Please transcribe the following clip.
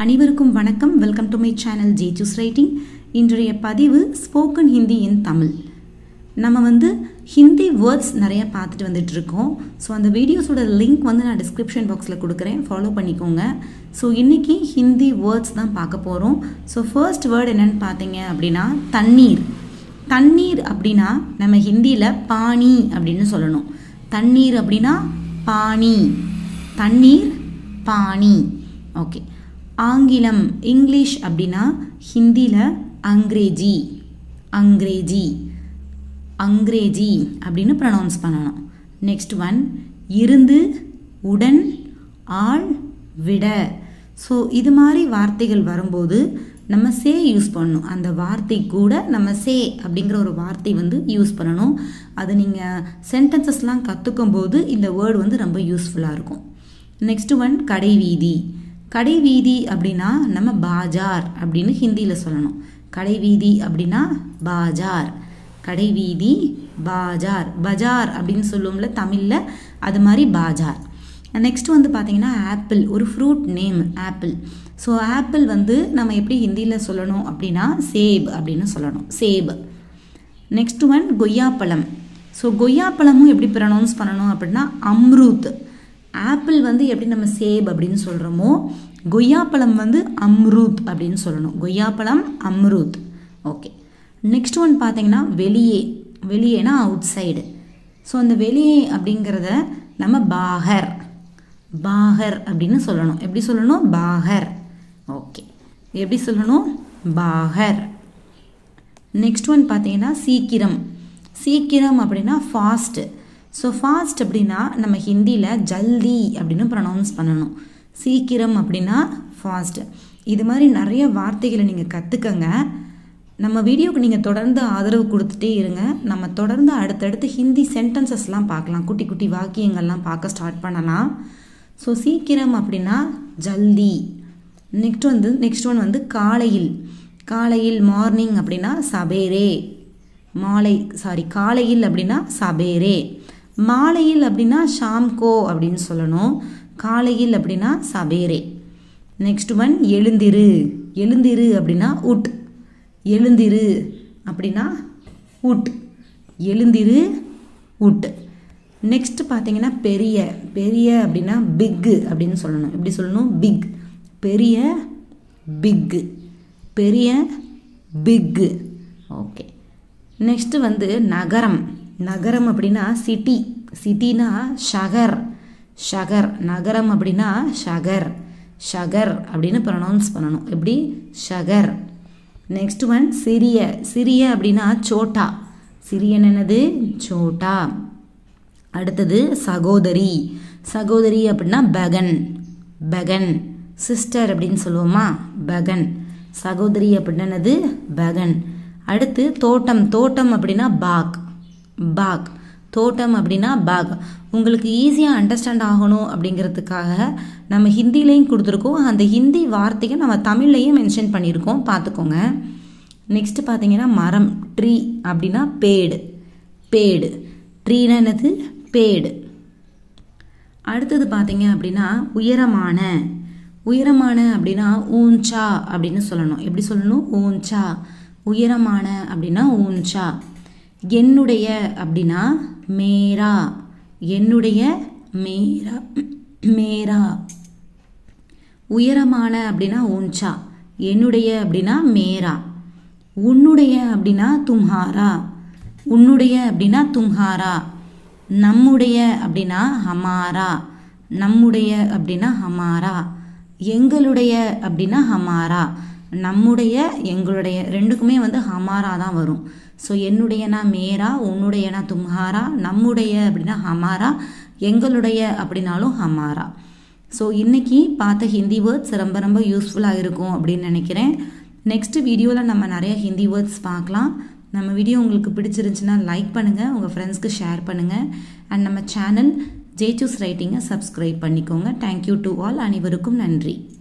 அனைவருக்கும் வணக்கம் welcome to my channel Jesus writing இன்றைய பதிவு ஸ்போக்கன் ஹிந்தி இன் தமிழ் நம்ம வந்து ஹிந்தி வேர்ட்ஸ் நிறைய பார்த்துட்டு வந்துட்டு இருக்கோம் ஸோ அந்த வீடியோஸோட லிங்க் வந்து நான் டிஸ்கிரிப்ஷன் பாக்ஸில் கொடுக்குறேன் ஃபாலோ பண்ணிக்கோங்க ஸோ இன்றைக்கி ஹிந்தி வேர்ட்ஸ் தான் பார்க்க போகிறோம் ஸோ ஃபர்ஸ்ட் வேர்ட் என்னன்னு பார்த்தீங்க அப்படின்னா தண்ணீர் தண்ணீர் அப்படின்னா நம்ம ஹிந்தியில் பானி அப்படின்னு சொல்லணும் தண்ணீர் அப்படின்னா பானி தண்ணீர் பானி ஓகே ஆங்கிலம் இங்கிலீஷ் அப்படின்னா ஹிந்தியில் அங்கிரேஜி அங்கிரேஜி அங்கிரேஜி அப்படின்னு ப்ரொனவுன்ஸ் பண்ணணும் நெக்ஸ்ட் ஒன் இருந்து உடன் ஆள் விட ஸோ இது மாதிரி வார்த்தைகள் வரும்போது நம்ம சே யூஸ் பண்ணணும் அந்த வார்த்தை கூட நம்ம சே அப்படிங்கிற ஒரு வார்த்தை வந்து யூஸ் பண்ணணும் அது நீங்கள் சென்டென்சஸ்லாம் கற்றுக்கும் போது இந்த வேர்டு வந்து ரொம்ப யூஸ்ஃபுல்லாக இருக்கும் நெக்ஸ்ட் ஒன் கடை வீதி கடை வீதி அப்படின்னா நம்ம பாஜார் அப்படின்னு ஹிந்தியில் சொல்லணும் கடை வீதி அப்படின்னா பாஜார் கடை வீதி பாஜார் பஜார் அப்படின்னு சொல்லுவோம்ல தமிழில் அது மாதிரி பாஜார் நெக்ஸ்ட் வந்து பார்த்தீங்கன்னா ஆப்பிள் ஒரு fruit name apple so apple வந்து நம்ம எப்படி ஹிந்தியில் சொல்லணும் அப்படின்னா சேப் அப்படின்னு சொல்லணும் சேப் நெக்ஸ்ட் ஒன் கொய்யாப்பழம் ஸோ கொய்யாப்பழமும் எப்படி ப்ரனவுன்ஸ் பண்ணணும் அப்படின்னா அம்ரூத் ஆப்பிள் வந்து எப்படி நம்ம சேப் அப்படின்னு சொல்கிறோமோ கொய்யாப்பழம் வந்து அம்ரூத் அப்படின்னு சொல்லணும் கொய்யாப்பழம் அம்ரூத் ஓகே நெக்ஸ்ட் ஒன் பார்த்தீங்கன்னா வெளியே வெளியேனா அவுட் சைடு ஸோ அந்த வெளியே அப்படிங்கிறத நம்ம பாகர் பாகர் அப்படின்னு சொல்லணும் எப்படி சொல்லணும் பாகர் ஓகே எப்படி சொல்லணும் பாகர் நெக்ஸ்ட் ஒன் பார்த்தீங்கன்னா சீக்கிரம் சீக்கிரம் அப்படின்னா ஃபாஸ்ட்டு ஸோ ஃபாஸ்ட் அப்படின்னா நம்ம ஹிந்தியில் ஜல்தி அப்படின்னு ப்ரொனவுன்ஸ் பண்ணணும் சீக்கிரம் அப்படின்னா ஃபாஸ்ட் இது மாதிரி நிறைய வார்த்தைகளை நீங்கள் கற்றுக்கங்க நம்ம வீடியோக்கு நீங்கள் தொடர்ந்து ஆதரவு கொடுத்துட்டே இருங்க நம்ம தொடர்ந்து அடுத்தடுத்து ஹிந்தி சென்டென்சஸ்லாம் பார்க்கலாம் குட்டி குட்டி வாக்கியங்கள்லாம் பார்க்க ஸ்டார்ட் பண்ணலாம் ஸோ சீக்கிரம் அப்படின்னா ஜல்தி நெக்ஸ்ட் வந்து நெக்ஸ்ட் ஒன் வந்து காலையில் காலையில் மார்னிங் அப்படின்னா சபேரே மாலை சாரி காலையில் அப்படின்னா சபேரே மாலையில் அப்படின்னா ஷாம்கோ அப்படின்னு சொல்லணும் காலையில் அப்படின்னா சபேரே நெக்ஸ்ட் ஒன் எழுந்திரு எழுந்திரு அப்படின்னா உட் எழுந்திரு அப்படின்னா உட் எழுந்திரு உட் நெக்ஸ்ட் பார்த்தீங்கன்னா பெரிய பெரிய அப்படின்னா பிக்கு அப்படின்னு சொல்லணும் எப்படி சொல்லணும் பிக் பெரிய பிக்கு பெரிய பிக்கு ஓகே நெக்ஸ்ட்டு வந்து நகரம் நகரம் அப்படின்னா சிட்டி சிட்டினா ஷகர் ஷகர் நகரம் அப்படின்னா ஷகர் ஷகர் அப்படின்னு ப்ரொனவுன்ஸ் பண்ணணும் எப்படி ஷகர் நெக்ஸ்ட் ஒன் சிறிய சிறிய அப்படின்னா சோட்டா சிறியன் என்னது சோட்டா அடுத்தது சகோதரி சகோதரி அப்படின்னா பகன் பகன் சிஸ்டர் அப்படின்னு சொல்லுவோமா பகன் சகோதரி அப்படின்னது பகன் அடுத்து தோட்டம் தோட்டம் அப்படின்னா பாக் பாக் தோட்டம் அப்படின்னா பாக் உங்களுக்கு ஈஸியாக அண்டர்ஸ்டாண்ட் ஆகணும் அப்படிங்கிறதுக்காக நம்ம ஹிந்திலையும் கொடுத்துருக்கோம் அந்த ஹிந்தி வார்த்தையை நம்ம தமிழ்லையும் மென்ஷன் பண்ணியிருக்கோம் பார்த்துக்கோங்க நெக்ஸ்ட் பார்த்தீங்கன்னா மரம் ட்ரீ அப்படின்னா பேடு பேடு ட்ரீனா என்னது பேடு அடுத்தது பார்த்தீங்க அப்படின்னா உயரமான உயரமான அப்படின்னா ஊஞ்சா அப்படின்னு சொல்லணும் எப்படி சொல்லணும் ஊஞ்சா உயரமான அப்படின்னா ஊஞ்சா என்னுடைய அப்படின்னா மேரா என்னுடைய மேரா மேரா உயரமான அப்படின்னா ஊஞ்சா என்னுடைய அப்படின்னா மேரா உன்னுடைய அப்படின்னா தும்ஹாரா உன்னுடைய அப்படின்னா தும்ஹாரா நம்முடைய அப்படின்னா ஹமாரா நம்முடைய அப்படின்னா ஹமாரா எங்களுடைய அப்படின்னா ஹமாரா நம்முடைய எங்களுடைய ரெண்டுக்குமே வந்து ஹமாரா தான் வரும் ஸோ என்னுடையனா மேரா உன்னுடையனா தும்ஹாரா நம்முடைய அப்படின்னா ஹமாரா எங்களுடைய அப்படின்னாலும் ஹமாரா ஸோ இன்றைக்கி பார்த்த ஹிந்தி வேர்ட்ஸ் ரொம்ப ரொம்ப யூஸ்ஃபுல்லாக இருக்கும் அப்படின்னு நினைக்கிறேன் நெக்ஸ்ட் வீடியோவில் நம்ம நிறைய ஹிந்தி வேர்ட்ஸ் பார்க்கலாம் நம்ம வீடியோ உங்களுக்கு பிடிச்சிருந்துச்சுன்னா லைக் பண்ணுங்கள் உங்கள் ஃப்ரெண்ட்ஸ்க்கு ஷேர் பண்ணுங்கள் அண்ட் நம்ம சேனல் ஜே சூஸ் ரைட்டிங்கை சப்ஸ்கிரைப் பண்ணிக்கோங்க தேங்க்யூ டு ஆல் அனைவருக்கும் நன்றி